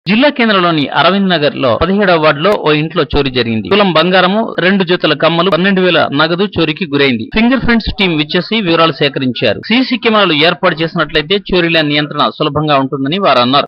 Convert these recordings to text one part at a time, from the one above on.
జిల్లా కేంద్రంలోని అరవింద్ నగర్ లో పదిహేడవ వార్డులో ఓ ఇంట్లో చోరీ జరిగింది తులం బంగారము రెండు జతల కమ్మలు పన్నెండు వేల నగదు చోరీకి గురైంది ఫింగర్ ప్రింట్స్ టీం విచ్చేసి వివరాలు సేకరించారు సీసీ కెమెరాలు ఏర్పాటు చేసినట్లయితే చోరీల నియంత్రణ సులభంగా ఉంటుందని వారు అన్నారు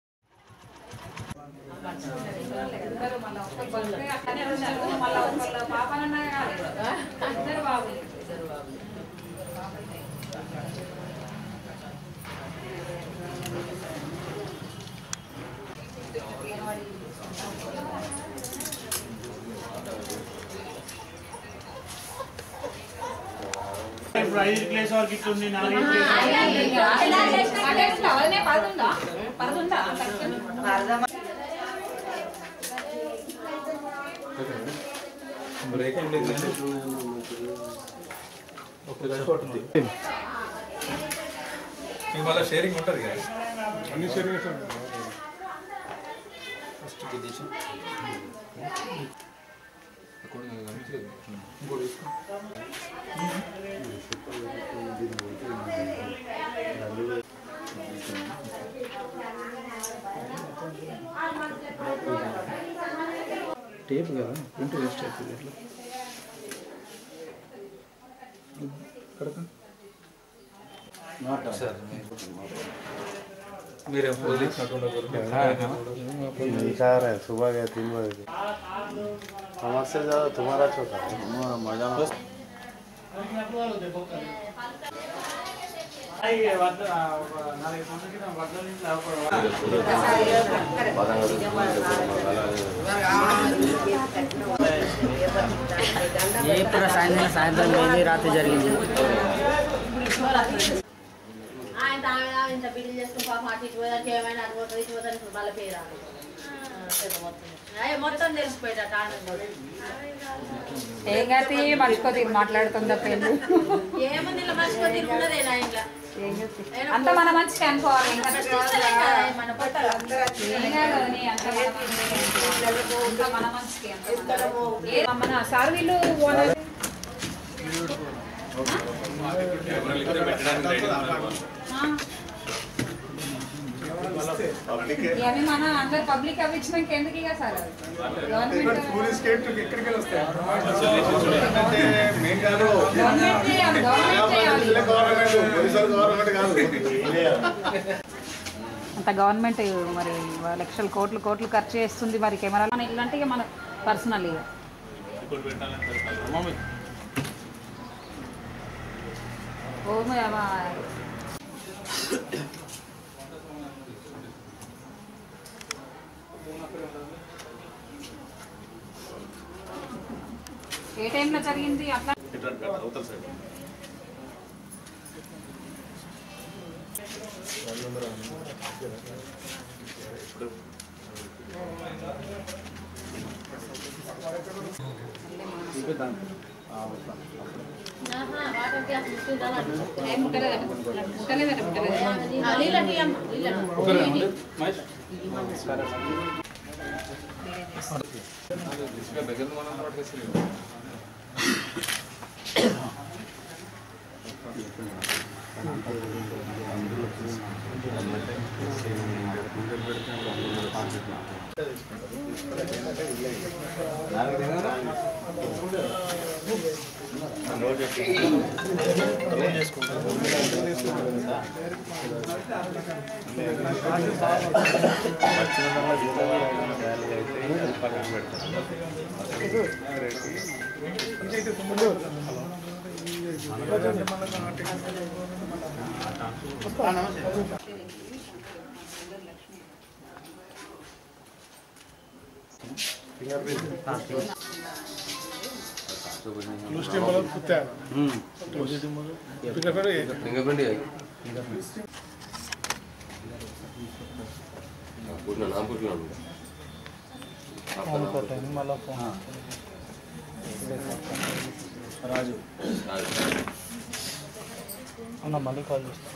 ఇప్పుడు ఐదు ప్లేస్ వరకు ఇట్లా ఉంది నాలుగు ప్లేస్ మీకు మళ్ళీ షేరింగ్ ఉంటుంది కదా అన్ని షేరింగ్ ఫస్ట్ ఇది తీసి ఇంకోటి తీసుకో టేప్ కదా ప్రింట్ వేస్ట్ అవుతుంది ఎట్లా సార్ మీరేం ఫోన్ చేసినట్టు ఉండకూడదు निसार है सुबह गए तीन बजे हमारे से ज़्यादा तुम्हारा छोटा है मजा ఐదు వద్ద ఒక నాలుగు సంవత్సరాల క్రితం వడ్ల నుంచి లాభపడవాలి ఇప్పుడు సాయంత్రం సాయంత్రం పోయింది రాత్రి జరిగింది ఆయన ఆమె ఆమె ఇంత బిల్లు చేసుకుని పాపం అటు ఇటు పోదానికి ఏమైనా అనుకుంటుంది ఇటు పోదానికి ఇప్పుడు వాళ్ళ పేరు రాదు. ఆ, పెద్ద మొత్తం అయ్య, మొత్తం తెలిసిపోయేటట్టు ఆనందం కూడా. ఏం కాదు మర్చిపోతే మాట్లాడుతుందా పెళ్ళి ఏముంది ఇలా మర్చిపోతే తిరుగున్నదే నా ఇంట్లో అంత మన మంచిగా అనుకోవాలి ఏం కాదు. చూస్తలేం కదా, మన బట్టలు ఏం కాదు వదినే, అంత మన మంచికే. అంత మన మంచికే, అంత మన- ఏ- మన సార్ వీళ్ళు ఓనర్ ఇవన్నీ మన అందరు పబ్లిక్ అవి ఇచ్చినాక ఎందుకు ఇక సార్ గవర్నమెంట్ పోలీస్ కేట్ ఎక్కడికి వెళ్ళి వస్తాయి మెయిన్ కాదు గవర్నమెంట్ చేయాలి గవర్నమెంట్ చేయాలి गवर्नमेंट पोलीस गवर्नमेंट కాదు అంత గవర్నమెంట్ మరి లక్షల కోట్లు కోట్లు ఖర్చు చేస్తుంది మరి కెమెరాలు మన ఇల్లు అంటే ఇక మన పర్సనల్ ఇక ఓ మ- మా- ఏ టైంలో జరిగింది అట్లా ఆహా, వాటర్ గ్యాస్ ముట్టిందా నాకు? ఏం ముట్టలేదట ముట్టలేదట ముట్టలేదట ఆ, నీళ్ళకి ఇయ్యమ్మ, నీళ్ళకి. దగ్గర మనం పట్టేసి उसके मतलब कुत्ते finger print finger print Raju అన్న మళ్ళీ కాల్ చేస్తా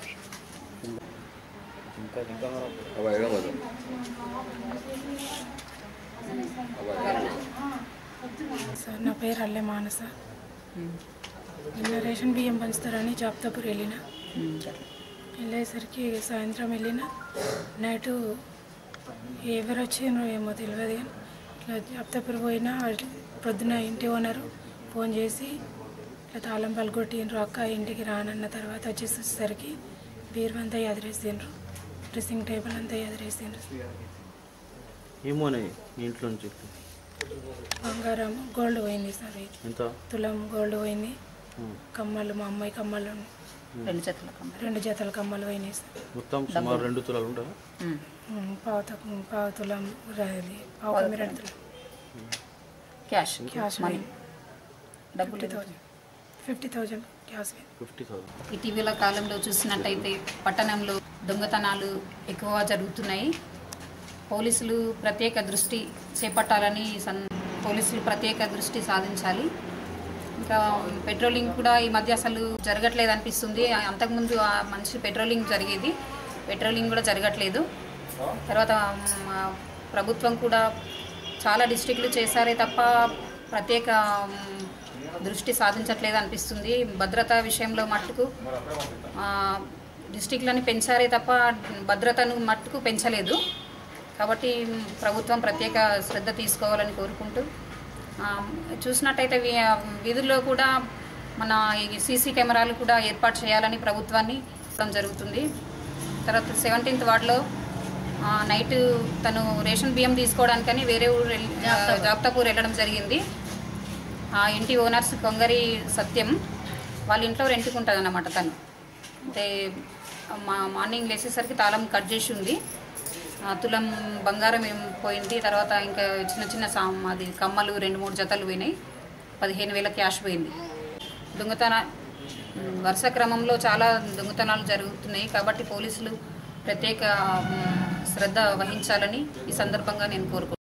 సార్ నా పేరు అల్లె మానస నిన్న రేషన్ బియ్యం పంచుతారని జాబ్తాపూర్ వెళ్ళిన వెళ్ళేసరికి సాయంత్రం వెళ్ళిన నైటు ఎవరు వచ్చిండ్రో ఏమో తెలియదు కానీ ఇట్లా అప్తపురి పోయినా పొద్దున ఇంటి ఓనరు ఫోన్ చేసి ఇట్లా తాళం పలుకొట్టిండ్రు అక్క ఇంటికి రానన్న తర్వాత వచ్చేసరికి బీరువా అంతా ఎదిరేసిండ్రు డ్రెస్సింగ్ టేబుల్ అంతా ఎదిరేసిండ్రు ఏమోనే మీ ఇంట్లో నుంచి బంగారం గోల్డ్ పోయింది సార్ ఇది. ఎంత తులం గోల్డ్ పోయింది కమ్మలు మా అమ్మాయి కమ్మలు రెండు చేతుల కమ్మ రెండు జతల కమ్మలు పోయినాయి సార్ మొత్తం సుమారు రెండు తులాలు ఉంటాయా ఉమ్, పావు తక్కువ పావు తులం అది పావు కమ్మి రెండు తులం క్యాష్ క్యాష్ మనీ పోయింది డబ్బులు fifty thousand fifty thousand cash పోయింది ఫిఫ్టీ థౌసండ్ ఇటీవల కాలంలో చూసినట్టయితే పట్టణంలో దొంగతనాలు ఎక్కువగా జరుగుతున్నాయి పోలీసులు ప్రత్యేక దృష్టి చేపట్టాలని సన్ పోలీసులు ప్రత్యేక దృష్టి సాధించాలి ఇంకా పెట్రోలింగ్ కూడా ఈ మధ్య అసలు జరగట్లేదు అనిపిస్తుంది అంతకుముందు ఆ మంచి పెట్రోలింగ్ జరిగేది పెట్రోలింగ్ కూడా జరగట్లేదు తర్వాత మ్, ఆ, ప్రభుత్వం కూడా చాలా డిస్ట్రిక్ట్లు చేశారే తప్ప ప్రత్యేక మ్, దృష్టి సాధించట్లేదు అనిపిస్తుంది భద్రతా విషయంలో మట్టుకు ఆ, డిస్ట్రిక్ట్లని పెంచారే తప్ప భద్రతను మట్టుకు పెంచలేదు కాబట్టి మ్, ప్రభుత్వం ప్రత్యేక శ్రద్ధ తీసుకోవాలని కోరుకుంటూ ఆ, చూసినట్టయితే వీ- వీధుల్లో కూడా మన ఈ సీసీ కెమెరాలు కూడా ఏర్పాటు చేయాలని ప్రభుత్వాన్ని కోరడం జరుగుతుంది తర్వాత సెవెంటీన్త్ వార్డులో ఆ, నైట్ తను రేషన్ బియ్యం తీసుకోవడానికని వేరే ఊరు వెళ్ళి- జాబ్తాపూర్ వెళ్ళడం జరిగింది ఆ ఇంటి ఓనర్స్ కొంగరి సత్యం వాళ్ళ ఇంట్లో రెంట్కుంటుంది అన్నమాట తను అంటే మా మార్నింగ్ లేచేసరికి తాళం కట్ చేసి ఉంది ఆ, తులం బంగారం ఏం పోయింది తర్వాత ఇంకా చిన్న చిన్న సామ్ అది కమ్మలు రెండు మూడు జతలు పోయినాయి పదిహేను వేల క్యాష్ పోయింది దొంగతన ఉమ్, వరుస క్రమంలో చాలా దొంగతనాలు జరుగుతున్నాయి కాబట్టి పోలీసులు ప్రత్యేక ఉమ్, శ్రద్ధ వహించాలని ఈ సందర్భంగా నేను కోరుకుంటున్నాను